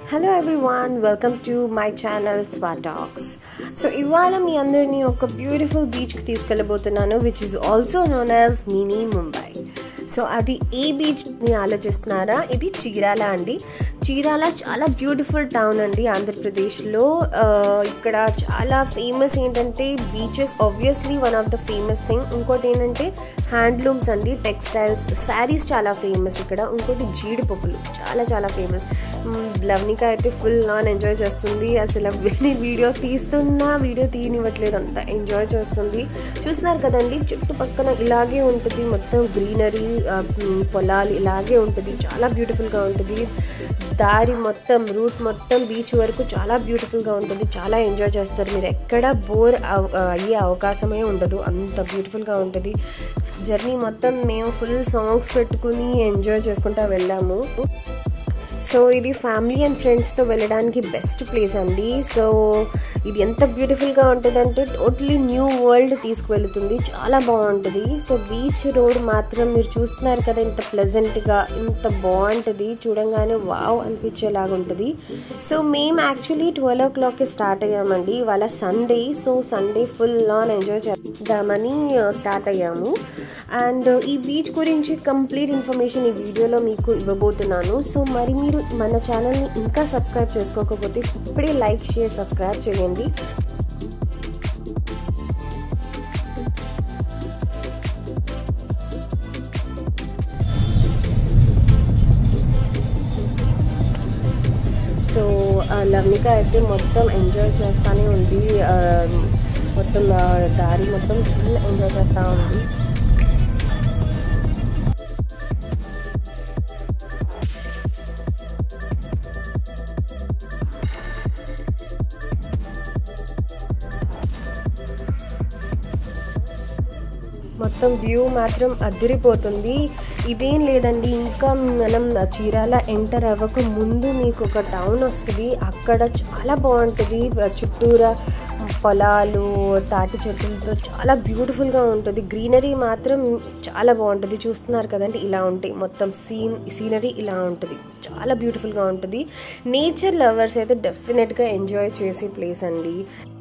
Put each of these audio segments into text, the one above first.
hello everyone welcome to my channel స్వా talks so ఇవాళ మీ అందరినీ ఒక బ్యూటిఫుల్ బీచ్కి తీసుకెళ్ళబోతున్నాను which is also known as mini Mumbai so అది ఏ బీచ్ని ఆలోచిస్తున్నారా ఇది చీరాల అండి చీరాల చాలా బ్యూటిఫుల్ టౌన్ అండి ఆంధ్రప్రదేశ్లో ఆ, ఇక్కడ చాలా ఫేమస్ ఏంటంటే beaches obviously one of the famous thing ఇంకోటి ఏంటంటే హ్యాండ్లూమ్స్ అండి టెక్స్టైల్స్ శారీస్ చాలా ఫేమస్ ఇక్కడ ఇంకోటి జీడిపప్పులు చాలా చాలా ఫేమస్ లవ్నిక అయితే ఫుల్ నాన్ ఎంజాయ్ చేస్తుంది అసలు నేను వీడియో తీస్తున్నా వీడియో తీయనివ్వట్లేదు అంత ఎంజాయ్ చేస్తుంది చూస్తున్నారు కదండి చుట్టుపక్కల ఇలాగే ఉంటుంది మొత్తం గ్రీనరీ పొలాలు ఇలాగే ఉంటుంది చాలా బ్యూటిఫుల్గా ఉంటుంది దారి మొత్తం రూట్ మొత్తం బీచ్ వరకు చాలా బ్యూటిఫుల్గా ఉంటుంది చాలా ఎంజాయ్ చేస్తారు మీరు ఎక్కడ బోర్ అయ్యే అవకాశమే ఉండదు అంత బ్యూటిఫుల్గా ఉంటుంది జర్నీ మొత్తం మేము ఫుల్ సాంగ్స్ పెట్టుకుని ఎంజాయ్ చేసుకుంటా వెళ్ళాము సో ఇది ఫ్యామిలీ అండ్ ఫ్రెండ్స్తో వెళ్ళడానికి బెస్ట్ ప్లేస్ అండి సో ఇది ఎంత బ్యూటిఫుల్గా ఉంటుందంటే టోటలీ న్యూ వరల్డ్ తీసుకువెళుతుంది చాలా బాగుంటుంది సో బీచ్ రోడ్ మాత్రం మీరు చూస్తున్నారు కదా ఇంత ప్లెజెంట్గా ఇంత బాగుంటుంది చూడంగానే వావ్ అనిపించేలాగా ఉంటుంది సో మేము యాక్చువల్లీ ట్వెల్వ్ ఓ క్లాక్కి స్టార్ట్ అయ్యామండి ఇవాళ Sunday so Sunday full on enjoy చేద్దామని స్టార్ట్ అయ్యాము అండ్ ఈ బీచ్ గురించి కంప్లీట్ ఇన్ఫర్మేషన్ ఈ వీడియోలో మీకు ఇవ్వబోతున్నాను సో మరి మీరు మన ఛానల్ని ఇంకా సబ్స్క్రైబ్ చేసుకోకపోతే ఇప్పుడే లైక్ షేర్ సబ్స్క్రైబ్ చేయండి సో లవ్నిక అయితే మొత్తం ఎంజాయ్ చేస్తానే ఉంది ఆ, మొత్తం ఆ, దారి మొత్తం ఫుల్ ఎంజాయ్ చేస్తూ ఉంది మొత్తం వ్యూ మాత్రం అదిరిపోతుంది ఇదేం లేదండి ఇంకా మనం చీరాల ఎంటర్ అవ్వక ముందు మీకు ఒక టౌన్ వస్తుంది అక్కడ చాలా బాగుంటుంది చుట్టూరా పొలాలు తాటి చెట్లతో చాలా బ్యూటిఫుల్గా ఉంటుంది గ్రీనరీ మాత్రం చాలా బాగుంటుంది చూస్తున్నారు కదండి ఇలా ఉంటాయి మొత్తం సీన్ సీనరీ ఇలా ఉంటుంది చాలా బ్యూటిఫుల్గా ఉంటుంది నేచర్ లవర్స్ అయితే డెఫినెట్గా ఎంజాయ్ చేసే ప్లేస్ అండి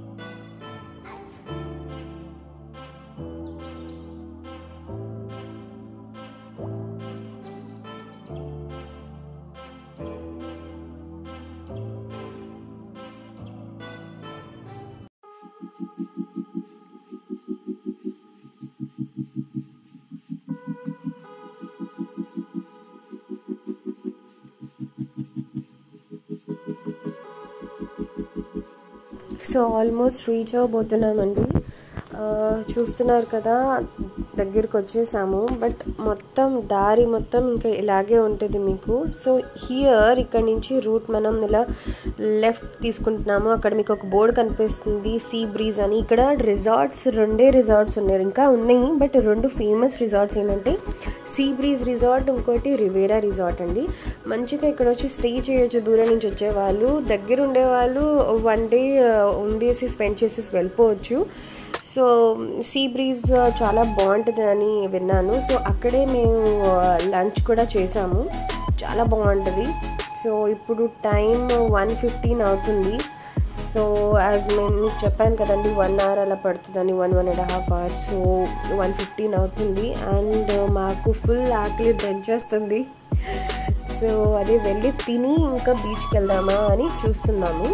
సో ఆల్మోస్ట్ రీచ్ అవ్వబోతున్నామండి ఆ, చూస్తున్నారు కదా దగ్గరికి వచ్చేసాము బట్ మొత్తం దారి మొత్తం ఇంకా ఇలాగే ఉంటుంది మీకు సో హియర్ ఇక్కడ నుంచి రూట్ మనం ఇలా లెఫ్ట్ తీసుకుంటున్నాము అక్కడ మీకు ఒక బోర్డు కనిపిస్తుంది సీ బ్రీజ్ అని ఇక్కడ రిసార్ట్స్ రెండే రిసార్ట్స్ ఉన్నాయి ఇంకా ఉన్నాయి బట్ రెండు ఫేమస్ రిసార్ట్స్ ఏంటంటే సీ బ్రీజ్ రిసార్ట్ ఇంకోటి రివేరా రిసార్ట్ అండి మంచిగా ఇక్కడ వచ్చి స్టే చేయొచ్చు దూరం నుంచి వచ్చేవాళ్ళు దగ్గర ఉండేవాళ్ళు వన్ డే ఉండేసి స్పెండ్ చేసేసి వెళ్ళిపోవచ్చు సో సీ బ్రీజ్ చాలా బాగుంటుంది అని విన్నాను సో అక్కడే మేము లంచ్ కూడా చేసాము చాలా బాగుంటుంది సో ఇప్పుడు టైం వన్ ఫిఫ్టీన్ అవుతుంది సో యాజ్ మేము మీకు చెప్పాను కదండి వన్ అవర్ అలా పడుతుందని one one and half hour so one fifteen అవుతుంది అండ్ మాకు ఫుల్ ఆకలి దంచేస్తుంది సో అదే వెళ్ళి తిని ఇంకా బీచ్కి వెళ్దామా అని చూస్తున్నాము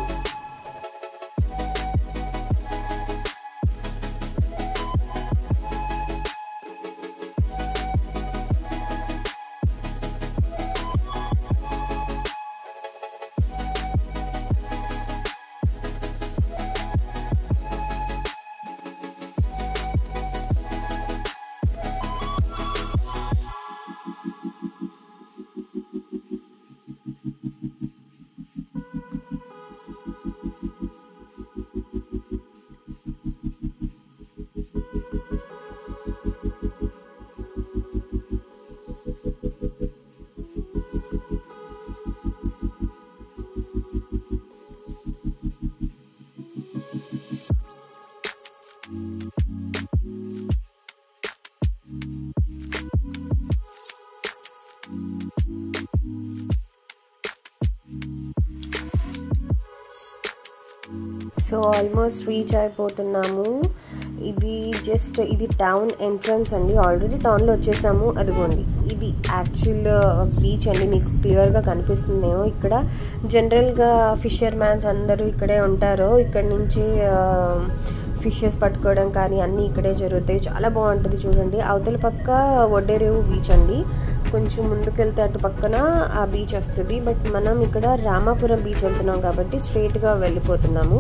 సో ఆల్మోస్ట్ రీచ్ అయిపోతున్నాము ఇది జస్ట్ ఇది టౌన్ ఎంట్రన్స్ అండి ఆల్రెడీ టౌన్లో వచ్చేసాము అదిగోండి ఇది యాక్చువల్ బీచ్ అండి మీకు క్లియర్గా కనిపిస్తుందేమో ఇక్కడ జనరల్గా ఫిషర్ మ్యాన్స్ అందరూ ఇక్కడే ఉంటారు ఇక్కడ నుంచి ఫిషెస్ పట్టుకోవడం కానీ అన్నీ ఇక్కడే జరుగుతాయి చాలా బాగుంటుంది చూడండి అవతల పక్క వడ్డేరేవు బీచ్ అండి కొంచెం ముందుకెళ్తే అటు పక్కన ఆ బీచ్ వస్తుంది బట్ మనం ఇక్కడ రామాపురం బీచ్ వెళ్తున్నాం కాబట్టి స్ట్రైట్గా వెళ్ళిపోతున్నాము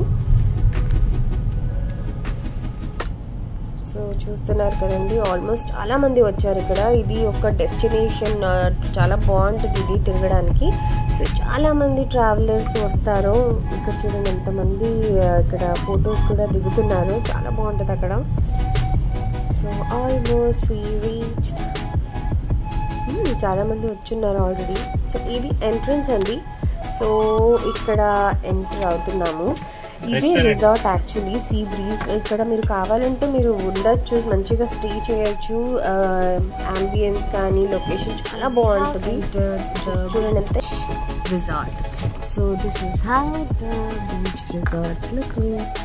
సో చూస్తున్నారు కదండి ఆల్మోస్ట్ చాలా మంది వచ్చారు ఇక్కడ ఇది ఒక డెస్టినేషన్ చాలా బాగుంటుంది ఇది తిరగడానికి సో చాలా మంది ట్రావెలర్స్ వస్తారు ఇక్కడ చూడండి ఎంతమంది ఇక్కడ ఫొటోస్ కూడా దిగుతున్నారు చాలా బాగుంటుంది అక్కడ సో ఆల్మోస్ట్ వీ రీచ్డ్ చాలా మంది వచ్చున్నారు ఆల్రెడీ సో ఇది ఎంట్రన్స్ అండి సో ఇక్కడ ఎంటర్ అవుతున్నాము ఇదే రిసార్ట్ యాక్చువల్లీ సీ బ్రీజ్ ఇక్కడ మీరు కావాలంటే మీరు ఉండొచ్చు మంచిగా స్టే చేయొచ్చు అంబియన్స్ కానీ లొకేషన్ చాలా బాగుంటుంది చూడండి అంతే resort so this is how the beach resort look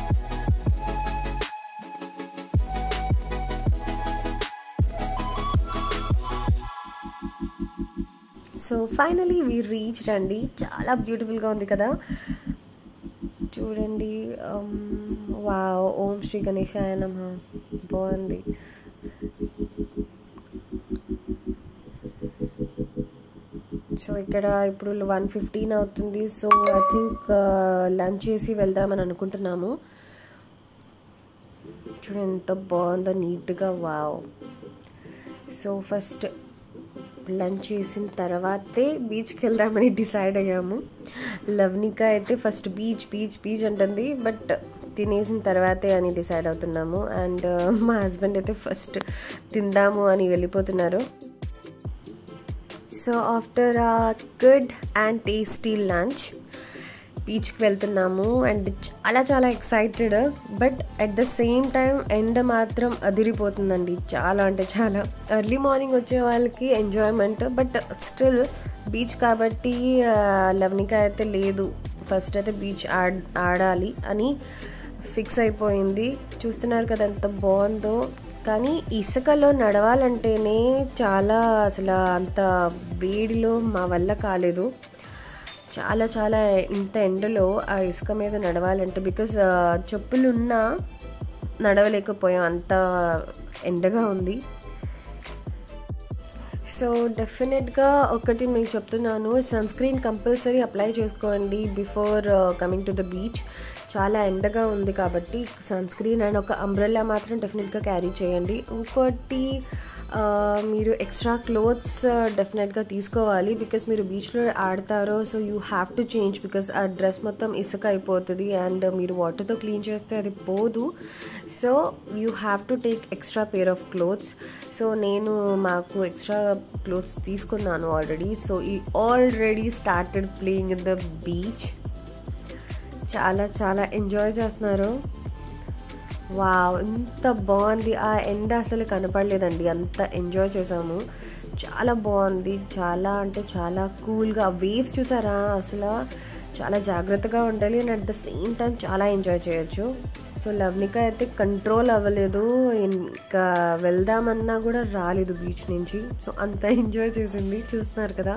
so finally we reach రండి చాలా బ్యూటిఫుల్గా ఉంది కదా చూడండి వా ఓం శ్రీ గణేశాయ నమ బాగుంది సో ఇక్కడ ఇప్పుడు వన్ ఫిఫ్టీన్ అవుతుంది సో ఐ థింక్ లంచ్ చేసి వెళ్దామని అనుకుంటున్నాము చూడండి ఎంత బాగుందో నీట్గా వావ్ సో ఫస్ట్ లంచ్ చేసిన తర్వాతే బీచ్కి వెళ్దామని డిసైడ్ అయ్యాము లవ్నిక అయితే ఫస్ట్ బీచ్ బీచ్ బీచ్ అంటుంది బట్ తినేసిన తర్వాతే అని డిసైడ్ అవుతున్నాము అండ్ మా హస్బెండ్ అయితే ఫస్ట్ తిందాము అని వెళ్ళిపోతున్నారు so after a good and tasty lunch బీచ్కి వెళ్తున్నాము అండ్ చాలా చాలా excited but at the same time ఎండ మాత్రం అదిరిపోతుందండి చాలా అంటే చాలా ఎర్లీ మార్నింగ్ వచ్చే వాళ్ళకి ఎంజాయ్మెంట్ బట్ స్టిల్ బీచ్ కాబట్టి లవనిక అయితే లేదు ఫస్ట్ అయితే బీచ్ ఆడ్ ఆడాలి అని ఫిక్స్ అయిపోయింది చూస్తున్నారు కదా ఎంత బాగుందో కానీ ఇసుకలో నడవాలంటేనే చాలా అసలు అంత వేడిలో మా వల్ల కాలేదు చాలా చాలా ఇంత ఎండలో ఆ ఇసుక మీద నడవాలంటే బికాజ్ చెప్పులున్నా నడవలేకపోయాం అంత ఎండగా ఉంది సో డెఫినెట్గా ఒకటి మీకు చెప్తున్నాను సన్ స్క్రీన్ కంపల్సరీ అప్లై చేసుకోండి before coming to the beach చాలా ఎండగా ఉంది కాబట్టి సన్ స్క్రీన్ అండ్ ఒక అంబ్రెల్లా మాత్రం డెఫినెట్గా క్యారీ చేయండి ఇంకోటి మీరు ఎక్స్ట్రా క్లోత్స్ డెఫినెట్గా తీసుకోవాలి బికాస్ మీరు బీచ్లో ఆడతారో so you have to change because ఆ డ్రెస్ మొత్తం ఇసుక అయిపోతుంది అండ్ మీరు వాటర్తో క్లీన్ చేస్తే అది పోదు so you have to take extra pair of clothes so నేను మాకు ఎక్స్ట్రా క్లోత్స్ తీసుకున్నాను ఆల్రెడీ సో ఈ already started playing in the beach చాలా చాలా ఎంజాయ్ చేస్తున్నారు వావ్ ఎంత బాగుంది ఆ ఎండ అసలు కనపడలేదండి అంత ఎంజాయ్ చేసాము చాలా బాగుంది చాలా అంటే చాలా కూల్గా వేవ్స్ చూసారా అసలు చాలా జాగ్రత్తగా ఉండాలి and at the same time చాలా ఎంజాయ్ చేయొచ్చు సో లవ్నిక అయితే కంట్రోల్ అవ్వలేదు ఇంకా వెళ్దామన్నా కూడా రాలేదు బీచ్ నుంచి సో అంత ఎంజాయ్ చేసింది చూస్తున్నారు కదా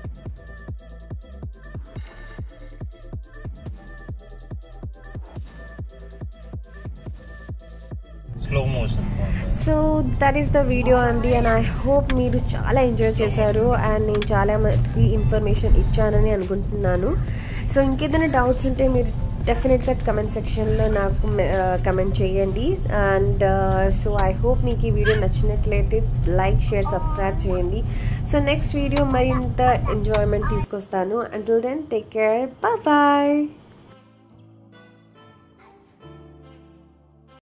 slow motion so that is the video అండి అండ్ ఐ హోప్ మీరు చాలా ఎంజాయ్ చేశారు అండ్ నేను చాలా మందికి ఇన్ఫర్మేషన్ ఇచ్చానని అనుకుంటున్నాను సో ఇంకేదైనా డౌట్స్ ఉంటే మీరు డెఫినెట్గా కమెంట్ సెక్షన్లో నాకు కమెంట్ చేయండి అండ్ సో ఐ హోప్ మీకు ఈ వీడియో నచ్చినట్లయితే లైక్ షేర్ సబ్స్క్రైబ్ చేయండి సో నెక్స్ట్ వీడియో మరింత ఎంజాయ్మెంట్ తీసుకొస్తాను until then take care bye